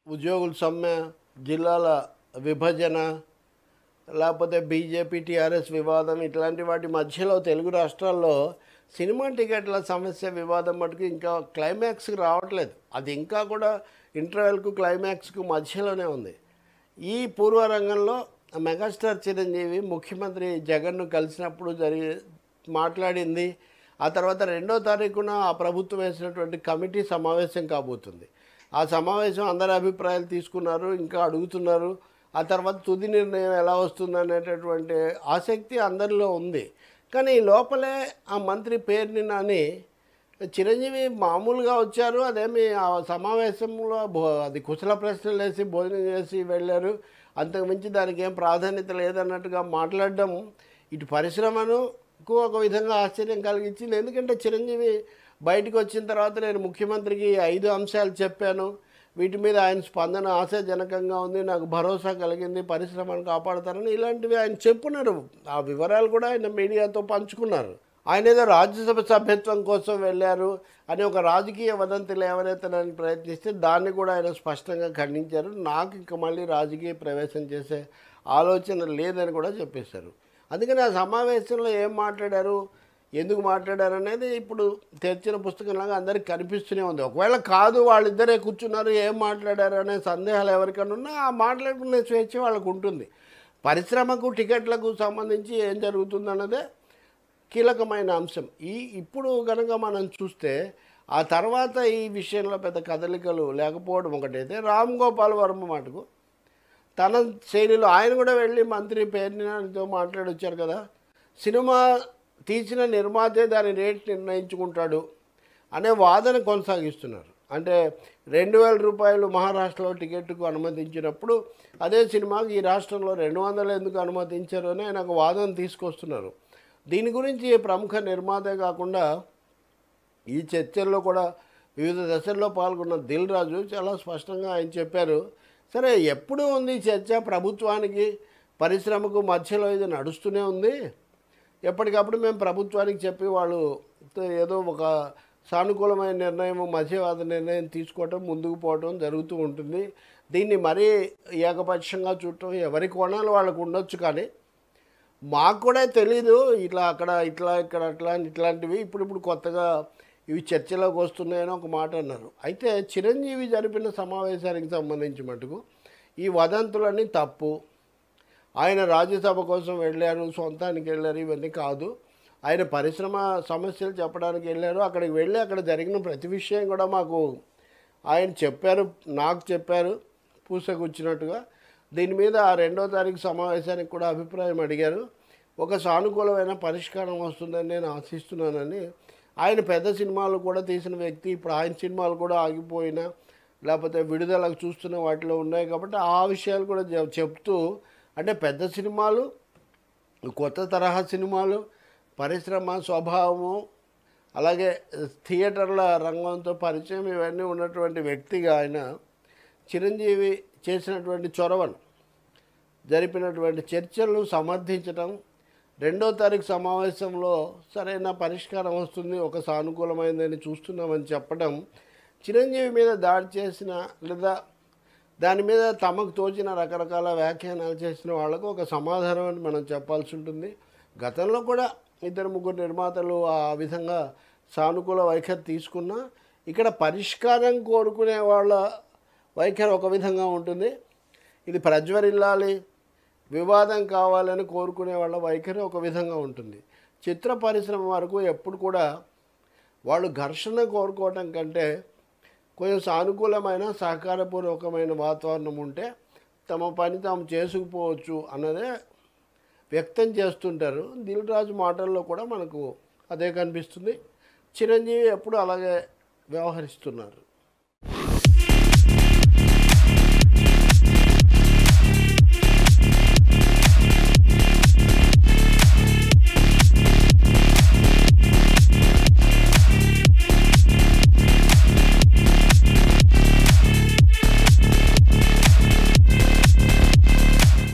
ఉద్యోగుల సమ్మె జిల్లాల విభజన లేకపోతే బీజేపీ టీఆర్ఎస్ వివాదం ఇట్లాంటి వాటి మధ్యలో తెలుగు రాష్ట్రాల్లో సినిమా టికెట్ల సమస్య వివాదం మటుకు ఇంకా క్లైమాక్స్కి రావట్లేదు అది ఇంకా కూడా ఇంటర్వెల్కు క్లైమాక్స్కు మధ్యలోనే ఉంది ఈ పూర్వరంగంలో మెగాస్టార్ చిరంజీవి ముఖ్యమంత్రి జగన్ను కలిసినప్పుడు జరిగి మాట్లాడింది ఆ తర్వాత రెండో తారీఖున ఆ ప్రభుత్వం వేసినటువంటి కమిటీ సమావేశం కాబోతుంది ఆ సమావేశం అందరి అభిప్రాయాలు తీసుకున్నారు ఇంకా అడుగుతున్నారు ఆ తర్వాత తుది నిర్ణయం ఎలా వస్తుంది అనేటటువంటి ఆసక్తి అందరిలో ఉంది కానీ ఈ లోపలే ఆ మంత్రి పేరుని నాని చిరంజీవి మామూలుగా వచ్చారు అదేమి ఆ సమావేశంలో భో అది కుశల ప్రశ్నలు వేసి భోజనం చేసి వెళ్ళారు అంతకుమించి దానికి ఏం ప్రాధాన్యత లేదన్నట్టుగా మాట్లాడడం ఇటు పరిశ్రమనుకు ఒక విధంగా ఆశ్చర్యం కలిగించింది ఎందుకంటే చిరంజీవి బయటకు వచ్చిన తర్వాత నేను ముఖ్యమంత్రికి ఈ ఐదు అంశాలు చెప్పాను వీటి మీద ఆయన స్పందన ఆశాజనకంగా ఉంది నాకు భరోసా కలిగింది పరిశ్రమను కాపాడతారని ఇలాంటివి ఆయన చెప్పున్నారు ఆ వివరాలు కూడా ఆయన మీడియాతో పంచుకున్నారు ఆయన ఏదో రాజ్యసభ సభ్యత్వం కోసం వెళ్ళారు అని ఒక రాజకీయ వదంతి లేవనెత్తడానికి ప్రయత్నిస్తే దాన్ని కూడా ఆయన స్పష్టంగా ఖండించారు నాకు ఇంక మళ్ళీ రాజకీయ ప్రవేశం చేసే ఆలోచన లేదని కూడా చెప్పేశారు అందుకని ఆ సమావేశంలో ఏం మాట్లాడారు ఎందుకు మాట్లాడారు అనేది ఇప్పుడు తెరిచిన పుస్తకంలాగా అందరికి కనిపిస్తూనే ఉంది ఒకవేళ కాదు వాళ్ళిద్దరే కూర్చున్నారు ఏం మాట్లాడారు అనే సందేహాలు ఎవరికైనా ఉన్నా ఆ మాట్లాడుకునే స్వేచ్ఛ వాళ్ళకు ఉంటుంది పరిశ్రమకు టికెట్లకు సంబంధించి ఏం జరుగుతుందన్నదే కీలకమైన అంశం ఈ ఇప్పుడు కనుక మనం చూస్తే ఆ తర్వాత ఈ విషయంలో పెద్ద కదలికలు లేకపోవడం ఒకటైతే రామ్ గోపాల్ వర్మ మటుకు తన శైలిలో ఆయన కూడా వెళ్ళి మంత్రి పేరునితో మాట్లాడొచ్చారు కదా సినిమా తీసిన నిర్మాతే దాని రేట్ నిర్ణయించుకుంటాడు అనే వాదన కొనసాగిస్తున్నారు అంటే రెండు వేల రూపాయలు మహారాష్ట్రలో టికెట్కు అనుమతించినప్పుడు అదే సినిమాకి ఈ రాష్ట్రంలో రెండు వందలు ఎందుకు అనుమతించారు అని ఆయన ఒక వాదన తీసుకొస్తున్నారు దీని గురించి ప్రముఖ నిర్మాతే కాకుండా ఈ చర్చల్లో కూడా వివిధ దశల్లో పాల్గొన్న దిల్ రాజు చాలా స్పష్టంగా ఆయన చెప్పారు సరే ఎప్పుడు ఉంది ఈ చర్చ ప్రభుత్వానికి పరిశ్రమకు మధ్యలో ఇది నడుస్తూనే ఉంది ఎప్పటికప్పుడు మేము ప్రభుత్వానికి చెప్పి వాళ్ళు ఏదో ఒక సానుకూలమైన నిర్ణయం మధ్యవాద నిర్ణయం తీసుకోవటం ముందుకు పోవటం జరుగుతూ ఉంటుంది దీన్ని మరీ ఏకపక్షంగా చూడటం ఎవరి కోణాలు వాళ్ళకు ఉండొచ్చు కానీ మాకు కూడా తెలీదు ఇట్లా అక్కడ ఇట్లా ఇక్కడ అట్లా అని ఇట్లాంటివి ఇప్పుడు ఇప్పుడు కొత్తగా ఇవి చర్చలోకి వస్తున్నాయని ఒక మాట అన్నారు అయితే చిరంజీవి జరిపిన సమావేశానికి సంబంధించి మటుకు ఈ వదంతులన్నీ తప్పు ఆయన రాజ్యసభ కోసం వెళ్ళారు సొంతానికి వెళ్ళారు ఇవన్నీ కాదు ఆయన పరిశ్రమ సమస్యలు చెప్పడానికి వెళ్ళారు అక్కడికి వెళ్ళి అక్కడ జరిగిన ప్రతి విషయం కూడా మాకు ఆయన చెప్పారు నాకు చెప్పారు పూసకొచ్చినట్టుగా దీని మీద ఆ రెండో తారీఖు సమావేశానికి కూడా అభిప్రాయం అడిగారు ఒక సానుకూలమైన పరిష్కారం వస్తుందని నేను ఆశిస్తున్నానని ఆయన పెద్ద సినిమాలు కూడా తీసిన వ్యక్తి ఇప్పుడు ఆయన సినిమాలు కూడా ఆగిపోయినా లేకపోతే విడుదలకు చూస్తున్న వాటిలో ఉన్నాయి కాబట్టి ఆ విషయాలు కూడా చెప్- చెప్తూ అంటే పెద్ద సినిమాలు కొత్త తరహా సినిమాలు పరిశ్రమ స్వభావము అలాగే థియేటర్ల రంగంతో పరిచయం ఇవన్నీ ఉన్నటువంటి వ్యక్తిగా ఆయన చిరంజీవి చేసినటువంటి చొరవను జరిపినటువంటి చర్చలను సమర్థించటం రెండో తారీఖు సమావేశంలో సరైన పరిష్కారం వస్తుంది ఒక సానుకూలమైందని చూస్తున్నామని చెప్పడం చిరంజీవి మీద దాడి చేసిన లేదా దాని మీద తమకు తోచిన రకరకాల వ్యాఖ్యానాలు చేసిన వాళ్ళకు ఒక సమాధానం అని మనం చెప్పాల్సి ఉంటుంది గతంలో కూడా ఇద్దరు ముగ్గురు నిర్మాతలు ఆ విధంగా సానుకూల వైఖరి తీసుకున్నా ఇక్కడ పరిష్కారం కోరుకునే వాళ్ళ వైఖరి ఒక విధంగా ఉంటుంది ఇది ప్రజ్వరిల్లాలి వివాదం కావాలని కోరుకునే వాళ్ళ వైఖరి ఒక విధంగా ఉంటుంది చిత్ర పరిశ్రమ వరకు ఎప్పుడు కూడా వాళ్ళు ఘర్షణ కోరుకోవటం కంటే కొంచెం సానుకూలమైన సహకారపూర్వకమైన వాతావరణం ఉంటే తమ పని తాము చేసుకుపోవచ్చు అన్నదే వ్యక్తం చేస్తుంటారు దిల్ రాజు మాటల్లో కూడా మనకు అదే కనిపిస్తుంది చిరంజీవి ఎప్పుడు అలాగే వ్యవహరిస్తున్నారు